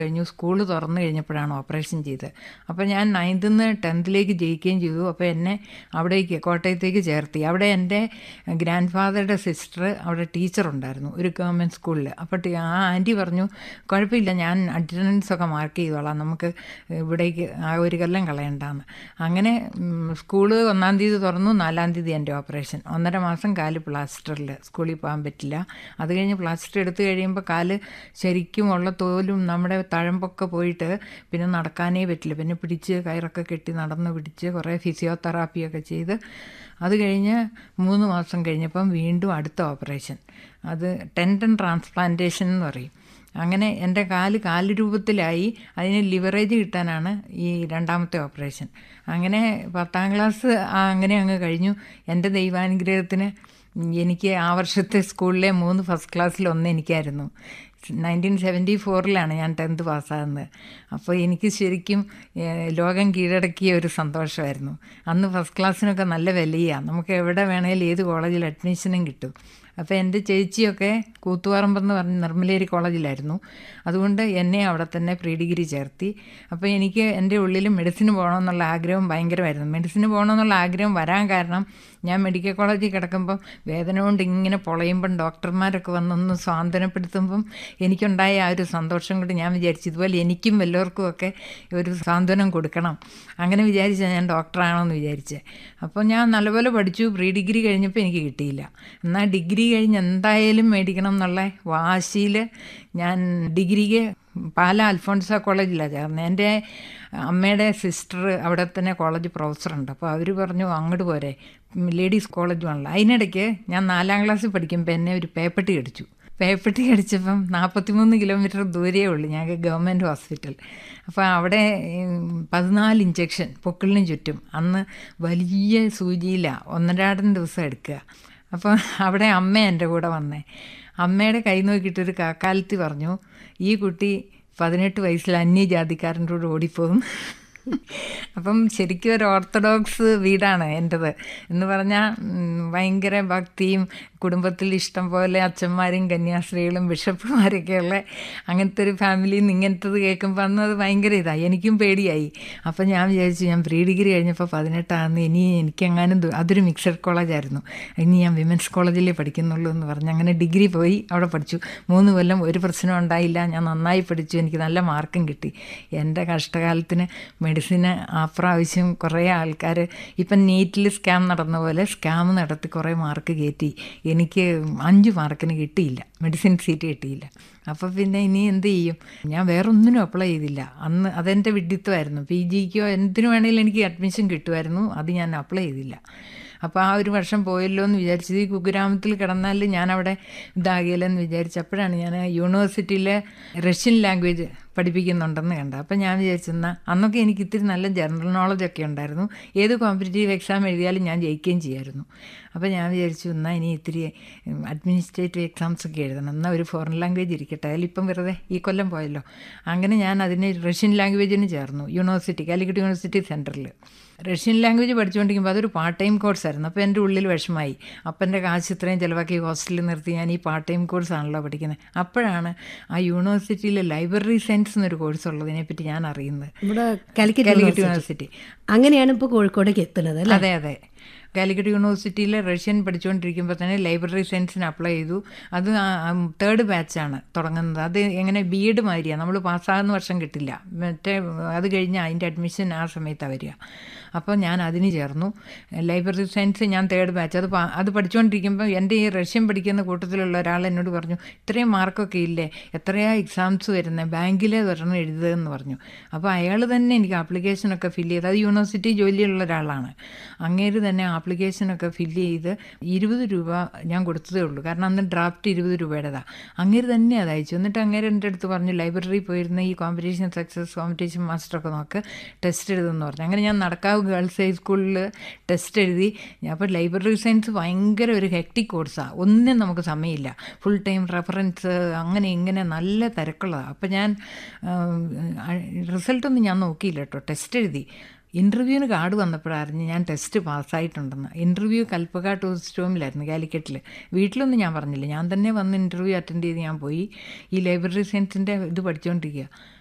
കഴിഞ്ഞു സ്കൂൾ തുറന്നു കഴിഞ്ഞപ്പോഴാണ് ഓപ്പറേഷൻ ചെയ്തത് അപ്പോൾ ഞാൻ നയൻത്തിൽ നിന്ന് ടെൻത്തിലേക്ക് ജയിക്കുകയും ചെയ്തു അപ്പോൾ എന്നെ അവിടേക്ക് കോട്ടയത്തേക്ക് ചേർത്തി അവിടെ എൻ്റെ ഗ്രാൻഡ് ഫാദറുടെ സിസ്റ്റർ അവിടെ ടീച്ചറുണ്ടായിരുന്നു ഒരു ഗവൺമെൻറ് സ്കൂളിൽ അപ്പോൾ ടി- ആ ആൻറ്റി പറഞ്ഞു കുഴപ്പമില്ല ഞാൻ അറ്റൻഡൻസ് ഒക്കെ മാർക്ക് ചെയ്തോളാം നമുക്ക് ഇവിടേക്ക് ആ ഒരു കൊല്ലം കളയണ്ടാന്ന് അങ്ങനെ സ്കൂള് ഒന്നാം തീയതി തുറന്നു നാലാം തീയതി എൻ്റെ ഓപ്പറേഷൻ ഒന്നര മാസം കാല് പ്ലാസ്റ്ററിൽ സ്കൂളിൽ പോകാൻ പറ്റില്ല അത് കഴിഞ്ഞ് പ്ലാസ്റ്റർ എടുത്തു കഴിയുമ്പോൾ കാല് ശരിക്കും ഉള്ള തോലും നമ്മുടെ തഴമ്പൊക്കെ പോയിട്ട് പിന്നെ നടക്കാനേ പറ്റില്ല പിന്നെ പിടിച്ച് കയറൊക്കെ കെട്ടി നടന്ന് പിടിച്ച് കുറേ ഫിസിയോതെറാപ്പിയൊക്കെ ചെയ്ത് അത് കഴിഞ്ഞ് മൂന്ന് മാസം കഴിഞ്ഞപ്പം വീണ്ടും അടുത്ത ഓപ്പറേഷൻ അത് ടെൻഡൻ ട്രാൻസ്പ്ലാന്റേഷൻ എന്ന് പറയും അങ്ങനെ എൻ്റെ കാല് കാല് രൂപത്തിലായി അതിന് ലിവറേജ് കിട്ടാനാണ് ഈ രണ്ടാമത്തെ ഓപ്പറേഷൻ അങ്ങനെ പത്താം ക്ലാസ് അങ്ങനെ അങ്ങ് കഴിഞ്ഞു എൻ്റെ ദൈവാനുഗ്രഹത്തിന് എനിക്ക് ആ വർഷത്തെ സ്കൂളിലെ മൂന്ന് ഫസ്റ്റ് ക്ലാസ്സിൽ ഒന്ന് എനിക്കായിരുന്നു നയൻറ്റീൻ സെവൻറ്റി ഫോറിലാണ് ഞാൻ ടെൻത്ത് പാസ്സാകുന്നത് അപ്പോൾ എനിക്ക് ശരിക്കും ഏഹ്, ലോകം കീഴടക്കിയ ഒരു സന്തോഷമായിരുന്നു അന്ന് ഫസ്റ്റ് ക്ലാസ്സിനൊക്കെ നല്ല വിലയാണ് നമുക്ക് എവിടെ വേണേലും ഏത് കോളേജിൽ അഡ്മിഷനും കിട്ടും അപ്പോൾ എൻ്റെ ചേച്ചിയൊക്കെ കൂത്തുപറമ്പെന്ന് പറഞ്ഞ് നിർമ്മലേരി കോളേജിലായിരുന്നു അതുകൊണ്ട് എന്നെ അവിടെ തന്നെ പ്രീ ഡിഗ്രി ചേർത്തി അപ്പോൾ എനിക്ക് എൻ്റെ ഉള്ളിൽ മെഡിസിന് പോകണമെന്നുള്ള ആഗ്രഹം ഭയങ്കരമായിരുന്നു മെഡിസിന് പോകണമെന്നുള്ള ആഗ്രഹം വരാൻ കാരണം ഞാൻ മെഡിക്കൽ കോളേജിൽ കിടക്കുമ്പം വേദന കൊണ്ട് ഇങ്ങനെ പൊളയുമ്പം ഡോക്ടർമാരൊക്കെ വന്നൊന്ന് സ്വാന്തനപ്പെടുത്തുമ്പം എനിക്കുണ്ടായ ആ ഒരു സന്തോഷം കൊണ്ട് ഞാൻ വിചാരിച്ചു ഇതുപോലെ എനിക്കും വല്ലവർക്കും ഒക്കെ ഒരു സാന്ത്വനം കൊടുക്കണം അങ്ങനെ വിചാരിച്ചാൽ ഞാൻ ഡോക്ടറാണോന്ന് വിചാരിച്ചേ അപ്പോൾ ഞാൻ നല്ലപോലെ പഠിച്ചു പ്രീ ഡിഗ്രി കഴിഞ്ഞപ്പോൾ എനിക്ക് കിട്ടിയില്ല എന്നാൽ ഡിഗ്രി കഴിഞ്ഞ് എന്തായാലും മേടിക്കണം എന്നുള്ള വാശിയിൽ ഞാൻ ഡിഗ്രിക്ക് പാല അൽഫോൺസ കോളേജിലാണ് ചേർന്നത് എൻ്റെ അമ്മയുടെ സിസ്റ്റർ അവിടെ തന്നെ കോളേജ് പ്രൊഫസറുണ്ട് അപ്പോൾ അവർ പറഞ്ഞു അങ്ങോട്ട് പോരെ ലേഡീസ് കോളേജുമാണല്ലോ അതിനിടയ്ക്ക് ഞാൻ നാലാം ക്ലാസ്സിൽ പഠിക്കുമ്പോൾ എന്നെ ഒരു പേപ്പട്ടി കടിച്ചു പേപ്പട്ടി കടിച്ചപ്പം നാൽപ്പത്തിമൂന്ന് കിലോമീറ്റർ ദൂരേ ഉള്ളൂ ഞങ്ങൾക്ക് ഗവൺമെൻറ് ഹോസ്പിറ്റൽ അപ്പോൾ അവിടെ ഉം, പതിനാല് ഇഞ്ചക്ഷൻ പൊക്കിളിന് ചുറ്റും അന്ന് വലിയ സൂചിയിലാണ് ഒന്നരാടൻ ദിവസം എടുക്കുക അപ്പോൾ അവിടെ അമ്മ എൻ്റെ കൂടെ വന്നേ അമ്മയുടെ കൈ നോക്കിയിട്ടൊരു കാക്കാലത്തി പറഞ്ഞു ഈ കുട്ടി പതിനെട്ട് വയസ്സിൽ അന്യജാതിക്കാരൻ്റെ കൂടെ ഓടിപ്പോകും അപ്പം ശരിക്കും ഒരു ഓർത്തഡോക്സ് വീടാണ് എൻ്റെത് എന്ന് പറഞ്ഞാൽ ഭയങ്കര ഭക്തിയും കുടുംബത്തിൽ ഇഷ്ടം പോലെ അച്ഛന്മാരും കന്യാസ്ത്രീകളും ബിഷപ്പുമാരൊക്കെയുള്ള അങ്ങനത്തെ ഒരു ഫാമിലിയിൽ നിന്ന് ഇങ്ങനത്തത് കേൾക്കുമ്പോൾ അന്ന് അത് ഭയങ്കര ഇതായി എനിക്കും പേടിയായി അപ്പം ഞാൻ വിചാരിച്ചു ഞാൻ പ്രീ ഡിഗ്രി കഴിഞ്ഞപ്പോൾ പതിനെട്ടാന്ന് ഇനി എനിക്കെങ്ങാനും ദു- അതൊരു മിക്സഡ് കോളേജായിരുന്നു ഇനി ഞാൻ വിമൻസ് കോളേജിലേ പഠിക്കുന്നുള്ളൂ എന്ന് പറഞ്ഞ് അങ്ങനെ ഡിഗ്രി പോയി അവിടെ പഠിച്ചു മൂന്ന് കൊല്ലം ഒരു പ്രശ്നം ഉണ്ടായില്ല ഞാൻ നന്നായി പഠിച്ചു എനിക്ക് നല്ല മാർക്കും കിട്ടി എൻ്റെ കഷ്ടകാലത്തിന് മെഡിസിന് ആ പ്രാവശ്യം കുറേ ആൾക്കാർ ഇപ്പം നീറ്റിൽ സ്കാം നടന്ന പോലെ സ്കാം നടത്തി കുറേ മാർക്ക് കയറ്റി എനിക്ക് അഞ്ച് മാർക്കിന് കിട്ടിയില്ല മെഡിസിൻ സീറ്റ് കിട്ടിയില്ല അപ്പോൾ പിന്നെ ഇനി എന്ത് ചെയ്യും ഞാൻ വേറൊന്നിനും അപ്ലൈ ചെയ്തില്ല അന്ന് അതെൻ്റെ വിഡിത്തമായിരുന്നു പി ജിക്കോ എന്തിനു വേണമെങ്കിലും എനിക്ക് അഡ്മിഷൻ കിട്ടുമായിരുന്നു അത് ഞാൻ അപ്ലൈ ചെയ്തില്ല അപ്പോൾ ആ ഒരു വർഷം പോയല്ലോ എന്ന് വിചാരിച്ചത് ഈ കുഗ്രാമത്തിൽ കിടന്നാൽ ഞാൻ അവിടെ ഇതാകില്ലെന്ന് വിചാരിച്ചപ്പോഴാണ് ഞാൻ യൂണിവേഴ്സിറ്റിയിലെ റഷ്യൻ ലാംഗ്വേജ് പഠിപ്പിക്കുന്നുണ്ടെന്ന് കണ്ടത് അപ്പം ഞാൻ വിചാരിച്ചെന്ന അന്നൊക്കെ എനിക്ക് ഇത്തിരി നല്ല ജനറൽ നോളജൊക്കെ ഉണ്ടായിരുന്നു ഏത് കോമ്പറ്റേറ്റീവ് എക്സാം എഴുതിയാലും ഞാൻ ജയിക്കുകയും ചെയ്യായിരുന്നു അപ്പോൾ ഞാൻ വിചാരിച്ചു എന്നാൽ ഇനി ഇത്തിരി അഡ്മിനിസ്ട്രേറ്റീവ് എക്സാംസ് ഒക്കെ എഴുതണം എന്നാൽ ഒരു ഫോറിൻ ലാംഗ്വേജ് ഇരിക്കട്ടെ അതിലിപ്പം വെറുതെ ഈ കൊല്ലം പോയല്ലോ അങ്ങനെ ഞാൻ അതിന് റഷ്യൻ ലാംഗ്വേജിന് ചേർന്നു യൂണിവേഴ്സിറ്റി കാലിക്കറ്റ് യൂണിവേഴ്സിറ്റി സെൻറ്ററിൽ റഷ്യൻ ലാംഗ്വേജ് പഠിച്ചുകൊണ്ടിരിക്കുമ്പോൾ അതൊരു പാർട്ട് ടൈം കോഴ്സായിരുന്നു അപ്പോൾ എൻ്റെ ഉള്ളിൽ വിഷമായി അപ്പൻ്റെ കാശ് ഇത്രയും ചിലവാക്കി ഹോസ്റ്റലിൽ നിർത്തി ഞാൻ ഈ പാർട്ട് ടൈം കോഴ്സാണല്ലോ പഠിക്കുന്നത് അപ്പോഴാണ് ആ യൂണിവേഴ്സിറ്റിയിലെ ലൈബ്രറി സയൻസ് എന്നൊരു കോഴ്സ് ഉള്ളതിനെപ്പറ്റി ഞാൻ അറിയുന്നത് ഇവിടെ കാലിക്കറ്റ് കാലിക്കറ്റ് യൂണിവേഴ്സിറ്റി യൂണിവേഴ്സിറ്റി അങ്ങനെയാണ് ഇപ്പോൾ കോഴിക്കോടേക്ക് എത്തുന്നത് അല്ലേ അതെ അതെ കാലിക്കറ്റ് യൂണിവേഴ്സിറ്റിയിൽ റഷ്യൻ പഠിച്ചുകൊണ്ടിരിക്കുമ്പോൾ തന്നെ ലൈബ്രറി സയൻസിന് അപ്ലൈ ചെയ്തു അത് തേർഡ് ബാച്ചാണ് തുടങ്ങുന്നത് അത് എങ്ങനെ ബി എഡ് മാതിരിയാണ് നമ്മൾ പാസ്സാകുന്ന വർഷം കിട്ടില്ല മറ്റേ അത് കഴിഞ്ഞ് അതിൻ്റെ അഡ്മിഷൻ ആ സമയത്താണ് വരിക അപ്പോൾ ഞാൻ അതിന് ചേർന്നു ലൈബ്രറി സയൻസ് ഞാൻ തേർഡ് ബാച്ച് അത് പ- അത് പഠിച്ചുകൊണ്ടിരിക്കുമ്പോൾ എൻ്റെ ഈ റഷ്യൻ പഠിക്കുന്ന കൂട്ടത്തിലുള്ള ഒരാൾ എന്നോട് പറഞ്ഞു ഇത്രയും മാർക്കൊക്കെ ഇല്ലേ എത്രയാ എക്സാംസ് വരുന്നത് ബാങ്കിലെ ഒരെണ്ണം എഴുതുകയെന്ന് പറഞ്ഞു അപ്പോൾ അയാൾ തന്നെ എനിക്ക് ആപ്ലിക്കേഷനൊക്കെ ഫില്ല് ചെയ്ത് അത് യൂണിവേഴ്സിറ്റി ജോലിയുള്ള ഒരാളാണ് അങ്ങേര് തന്നെ ആപ്ലിക്കേഷനൊക്കെ ഫില്ല് ചെയ്ത് ഇരുപത് രൂപ ഞാൻ കൊടുത്തതേ ഉള്ളൂ കാരണം അന്ന് ഡ്രാഫ്റ്റ് ഇരുപത് രൂപയുടേതാണ് അങ്ങേര് തന്നെ അത് അയച്ചു എന്നിട്ട് അങ്ങേര് എൻ്റെ അടുത്ത് പറഞ്ഞു ലൈബ്രറി പോയിരുന്ന ഈ കോമ്പറ്റീഷൻ സക്സസ് കോമ്പറ്റീഷൻ മാസ്റ്ററൊക്കെ നോക്ക് ടെസ്റ്റ് എഴുതുമെന്ന് പറഞ്ഞു അങ്ങനെ ഞാൻ നടക്കാവ് ഗേൾസ് ഹൈസ്കൂളിൽ ടെസ്റ്റ് എഴുതി അപ്പോൾ ലൈബ്രറി സയൻസ് ഭയങ്കര ഒരു ഹെക്ടിക് കോഴ്സാണ് ഒന്നും നമുക്ക് സമയമില്ല ഫുൾ ടൈം റെഫറൻസ് അങ്ങനെ ഇങ്ങനെ നല്ല തിരക്കുള്ളതാണ് അപ്പോൾ ഞാൻ റിസൾട്ടൊന്നും ഞാൻ നോക്കിയില്ല കേട്ടോ ടെസ്റ്റ് എഴുതി ഇൻ്റർവ്യൂവിന് കാർഡ് വന്നപ്പോഴറിഞ്ഞ് ഞാൻ ടെസ്റ്റ് പാസ്സായിട്ടുണ്ടെന്ന് ഇൻ്റർവ്യൂ കൽപ്പക ടൂറിസ്റ്റ് ഹോമിലായിരുന്നു കാലിക്കറ്റിൽ വീട്ടിലൊന്നും ഞാൻ പറഞ്ഞില്ല ഞാൻ തന്നെ വന്ന് ഇൻ്റർവ്യൂ അറ്റൻഡ് ചെയ്ത് ഞാൻ പോയി ഈ ലൈബ്രറി സയൻസിൻ്റെ ഇത് പഠിച്ചുകൊണ്ടിരിക്കുക